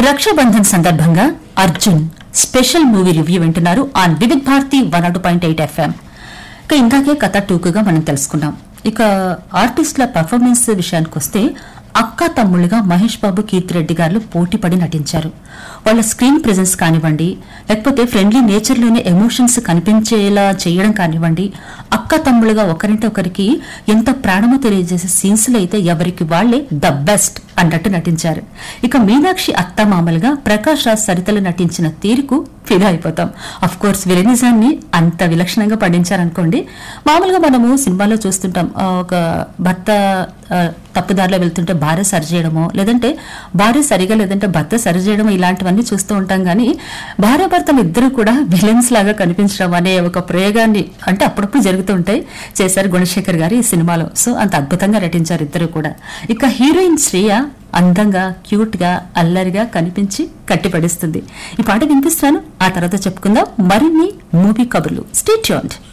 రక్షాబంధన్ సందర్భంగా Arjun special movie review వింటున్నారు on Vividh Bharati one nought point eight FM ఇక ఇందాకే కథ టూకుగా మనం తెలుసుకున్నాం ఇక ఆర్టిస్టుల పర్ఫార్మెన్స్ విషయానికి వస్తే అక్క తమ్ముళ్ళుగా మహేష్ బాబు కీర్తిరెడ్డి గారు పోటీ పడి నటించారు వాళ్ళ స్క్రీన్ ప్రెజెన్స్ కానివ్వండి లేకపోతే ఫ్రెండ్లీ నేచర్లోనే ఎమోషన్స్ కనిపించేలా చేయడం కానివ్వండి అక్క తమ్ముళ్ళుగా ఒకరింటి ఒకరికి ఎంత ప్రాణమో తెలియజేసే సీన్స్ లో అయితే ఎవరికి వాళ్లే ద బెస్ట్ అన్నట్టు నటించారు ఇక మీనాక్షి అత్త మామలుగా ప్రకాష్ రాజ్ సరితలు నటించిన తీరుకు ఫిదా అయిపోతాం అఫ్ కోర్స్ విలనిజాన్ని అంత విలక్షణంగా పండించారనుకోండి మామూలుగా మనము సినిమాలో చూస్తుంటాం ఆ, ఒక భర్త ఆ, తప్పుదారిలో వెళ్తుంటే భార్య సరి చేయడమో లేదంటే భార్య సరిగా లేదంటే భర్త సరి చేయడమో ఇలాంటివన్నీ చూస్తూ ఉంటాం కానీ భార్య భర్తలు ఇద్దరు కూడా విలన్స్ లాగా కనిపించడం అనే ఒక ప్రయోగాన్ని అంటే అప్పుడప్పుడు జరుగుతూ ఉంటాయి చేశారు గుణశేఖర్ గారు ఈ సినిమాలో సో అంత అద్భుతంగా నటించారు ఇద్దరు కూడా ఇక హీరోయిన్ శ్రేయ అందంగా క్యూట్ గా అల్లరిగా కనిపించి కట్టిపడిస్తుంది ఈ పాట వినిపిస్తాను ఆ తర్వాత చెప్పుకుందాం మరిన్ని మూవీ కబుర్లు స్టేట్ యూన్డ్